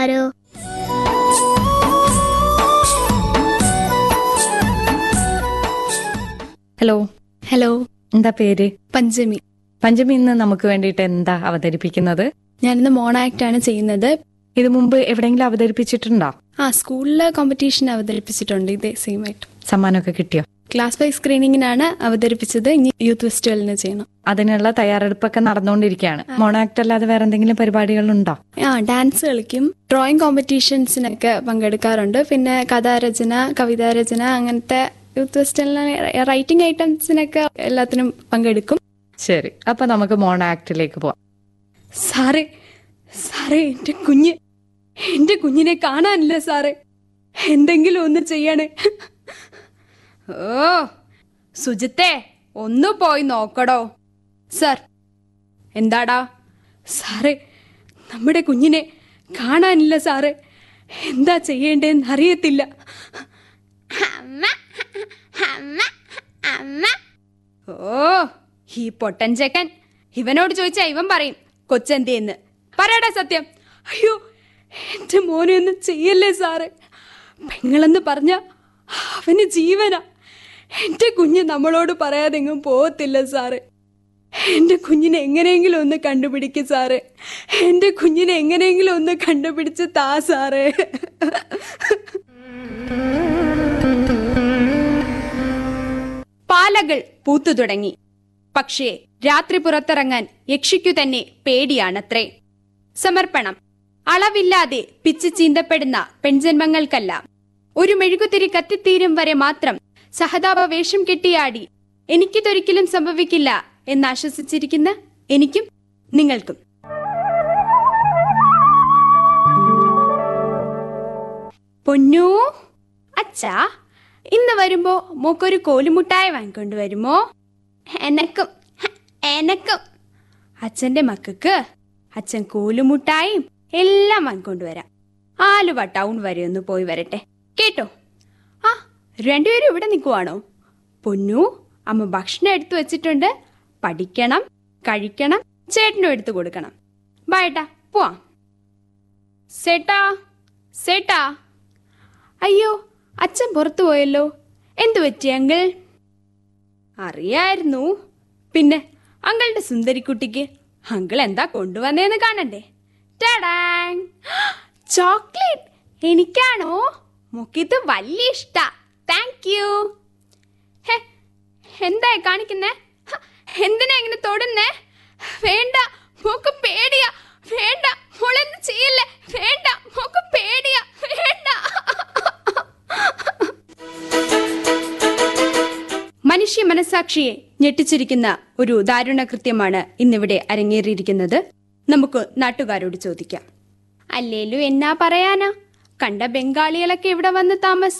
ആരോ hello hello എന്താ പേര് പഞ്ചമി പഞ്ചമി ഇന്ന് നമുക്ക് വേണ്ടിയിട്ട് എന്താ അവതരിപ്പിക്കുന്നത് ഞാനിന്ന് മോണോ ആക്ട് ആണ് ചെയ്യുന്നത് ഇത് മുമ്പ് എവിടെയെങ്കിലും അവതരിപ്പിച്ചിട്ടുണ്ടോ ആ സ്കൂളിലെ കോമ്പറ്റീഷൻ അവതരിപ്പിച്ചിട്ടുണ്ട് ഇതേ സെയിം ആയിട്ട് സമ്മാനമൊക്കെ കിട്ടിയോ ക്ലാസ് വൈസ് സ്ക്രീനിങ്ങിനാണ് അവതരിപ്പിച്ചത് ഇനി യൂത്ത് ഫെസ്റ്റിവലിന് ചെയ്യണം അതിനുള്ള തയ്യാറെടുപ്പൊക്കെ നടന്നുകൊണ്ടിരിക്കുകയാണ് മോണാക്ട് അല്ലാതെ വേറെ എന്തെങ്കിലും പരിപാടികളുണ്ടോ ആ ഡാൻസ് കളിക്കും ഡ്രോയിങ് കോമ്പറ്റീഷൻസിനൊക്കെ പങ്കെടുക്കാറുണ്ട് പിന്നെ കഥാരചന കവിതാരചന അങ്ങനത്തെ യൂത്ത് ഫെസ്റ്റിവലിന് റൈറ്റിംഗ് ഐറ്റംസിനൊക്കെ എല്ലാത്തിനും പങ്കെടുക്കും ശരി അപ്പൊ നമുക്ക് മോണാക്ടിലേക്ക് പോവാം സാറേ സാറേ എന്റെ കുഞ്ഞ് എന്റെ കുഞ്ഞിനെ കാണാനില്ല സാറേ എന്തെങ്കിലും ഒന്ന് ചെയ്യണേ ഓ സുജിത്തെ ഒന്ന് പോയി നോക്കടോ സാർ എന്താടാ സാറേ നമ്മുടെ കുഞ്ഞിനെ കാണാനില്ല സാറേ എന്താ ചെയ്യേണ്ടതെന്ന് അറിയത്തില്ല ഓ ഈ പൊട്ടൻ ചെക്കൻ ഇവനോട് ചോദിച്ചാ ഇവൻ പറയും കൊച്ചെന്തേന്ന് പറയടാ സത്യം അയ്യോ എന്റെ മോനെ ഒന്നും ചെയ്യല്ലേ സാറേ പെങ്ങളെന്ന് പറഞ്ഞ അവന് ജീവനാ എന്റെ കുഞ്ഞ് നമ്മളോട് പറയാതെങ്ങും പോകത്തില്ല സാറേ എന്റെ കുഞ്ഞിനെ എങ്ങനെയെങ്കിലും ഒന്ന് കണ്ടുപിടിക്ക് സാറേ എന്റെ കുഞ്ഞിനെ എങ്ങനെയെങ്കിലും ഒന്ന് കണ്ടുപിടിച്ച് താ സാറേ പാലകൾ പൂത്തു തുടങ്ങി പക്ഷേ രാത്രി പുറത്തിറങ്ങാൻ യക്ഷിക്കു തന്നെ പേടിയാണത്രേ സമർപ്പണം അളവില്ലാതെ പിച്ച് ചീന്തപ്പെടുന്ന പെൺജന്മങ്ങൾക്കല്ല ഒരു മെഴുകുതിരി കത്തിത്തീരും വരെ മാത്രം സഹതാപ വേഷം കെട്ടിയാടി എനിക്കിതൊരിക്കലും സംഭവിക്കില്ല എന്നാശ്വസിച്ചിരിക്കുന്ന എനിക്കും നിങ്ങൾക്കും പൊന്നു അച്ഛാ ഇന്ന് വരുമ്പോ മോക്കൊരു കോലുമുട്ടായ വാങ്ങിക്കൊണ്ട് വരുമോ എനക്കും ഹ, എനക്കും അച്ഛന്റെ മക്കൾക്ക് അച്ഛൻ കോലുമുട്ടായും എല്ലാം വാങ്ങിക്കൊണ്ട് വരാം ആലുവ ടൗൺ വരെ ഒന്ന് പോയി വരട്ടെ കേട്ടോ ആ രണ്ടുപേരും ഇവിടെ നിൽക്കുവാണോ പൊന്നു അമ്മ ഭക്ഷണം എടുത്തു വെച്ചിട്ടുണ്ട് പഠിക്കണം കഴിക്കണം ചേട്ടനും എടുത്തു കൊടുക്കണം ബായേട്ടാ പോവാം സേട്ടാ സേട്ടാ അയ്യോ അച്ഛൻ പുറത്തു പോയല്ലോ എന്തു പറ്റി അങ്കിൾ അറിയായിരുന്നു പിന്നെ അങ്കിളുടെ സുന്ദരിക്കുട്ടിക്ക് അങ്കിൾ എന്താ കൊണ്ടുവന്നേന്ന് കാണണ്ടേ ടാടാങ് ചോക്ലേറ്റ് എനിക്കാണോ മുക്കിത് വലിയ ഇഷ്ട താങ്ക് യു ഹേ എന്താ കാണിക്കുന്നേ ഹ, എന്തിനാ ഇങ്ങനെ തൊടുന്നേ വേണ്ട മോക്ക് പേടിയാ വേണ്ട മോളെന്ന് ചെയ്യല്ലേ വേണ്ട മോക്ക് പേടിയാ വേണ്ട മനുഷ്യ മനസാക്ഷിയെ ഞെട്ടിച്ചിരിക്കുന്ന ഒരു ദാരുണ കൃത്യമാണ് ഇന്നിവിടെ അരങ്ങേറിയിരിക്കുന്നത് നമുക്ക് നാട്ടുകാരോട് ചോദിക്കാം അല്ലേലും എന്നാ പറയാനാ കണ്ട ബംഗാളികളൊക്കെ ഇവിടെ വന്ന് താമസ